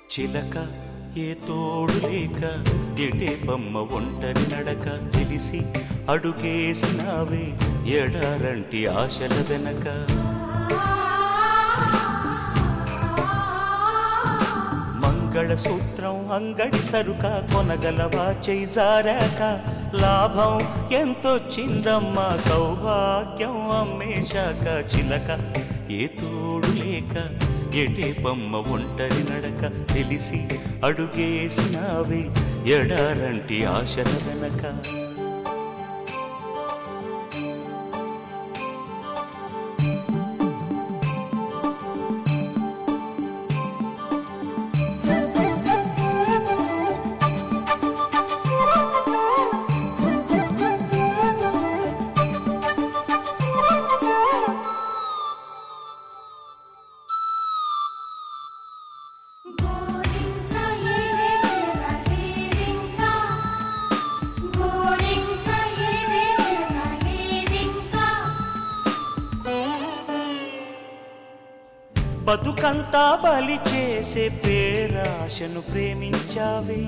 చిలక ఏ తోడు లేక ఎటే బొమ్మ ఒంటరి నడక తెలిసి అడుగేసినావే ఎడారంటి ఆశల వెనక మంగళసూత్రం అంగడి సరుక కొనగలవా చేయి జారాక లాభం ఎంతొచ్చిందమ్మా సౌభాగ్యం అమ్మేశాక చిలక ఏ తోడు లేక ఎటే బొమ్మ ఒంటరి నడక తెలిసి అడుగేసినావే ఎడారంటి ఆశల వెనక గోరింక ఏదేల లేరింక గోరింక ఏదేల లేరింక బతుకంతా బలి చేసే పేరాశను ప్రేమించావే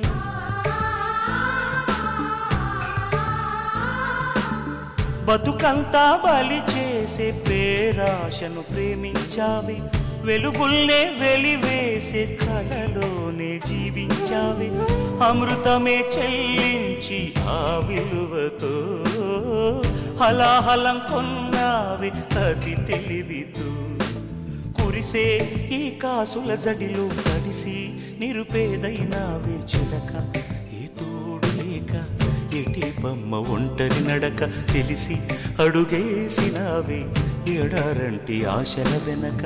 బతుకంతా బలి చేసే పేరాశను ప్రేమించావే వెలుగుల్నే వెలివేసే కలలోనే జీవించావే అమృతమే చెల్లించి ఆ విలువతో హలాహలం కొన్నావే అతి తెలివితో కురిసే ఈ కాసుల జడిలో తడిసి నిరుపేదైనావే చిలక ఏ తోడు లేక ఎటే బొమ్మ ఒంటరి నడక తెలిసి అడుగేసినావే ఎడారంటి ఆశల వెనక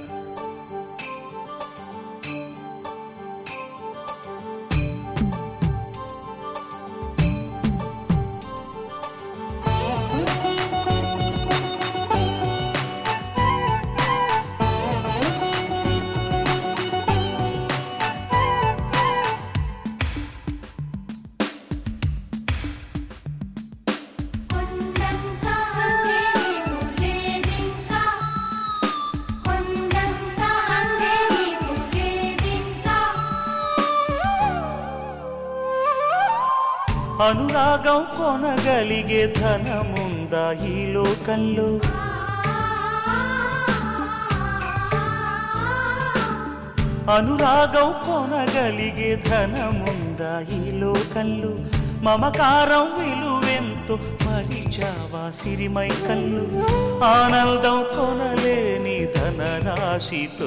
కొండంత అందేమో లేరింక కొండంత అందేమో లేరింక అనురాగం కొనగలిగే ధనముందా ఈ లోకంలో అనురాగం కొనగలిగే ధనముందా ఈ లోకంలో మమకారం విలువెంతో మరిచావా సిరిమై కళ్ళు ఆనందం కొనలేని ధనరాశితో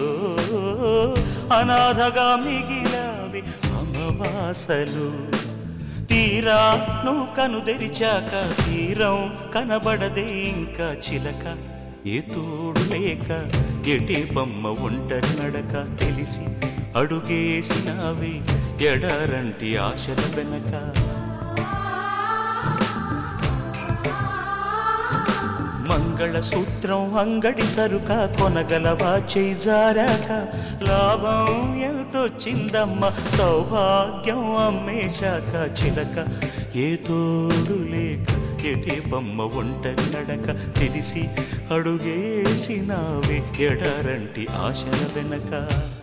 అనాథగా మిగిలావి అమవాసలు తీరా నువ్వు కను తెరిచాక తీరం కనబడదే ఇంకా చిలక ఏ తోడు లేక ఎటే బొమ్మ ఒంటరి నడక తెలిసి అడుగేసినావే ఎడారంటి ఆశల వెనక మంగళసూత్రం అంగడి సరుక కొనగలవా చేయి జారాక లాభం ఎంతొచ్చిందమ్మ సౌభాగ్యం అమ్మేశాక చిలక ఏ తోడు లేక ఎటే బొమ్మ ఒంటరి నడక తెలిసి అడుగేసినావే ఎడారంటి ఆశల వెనక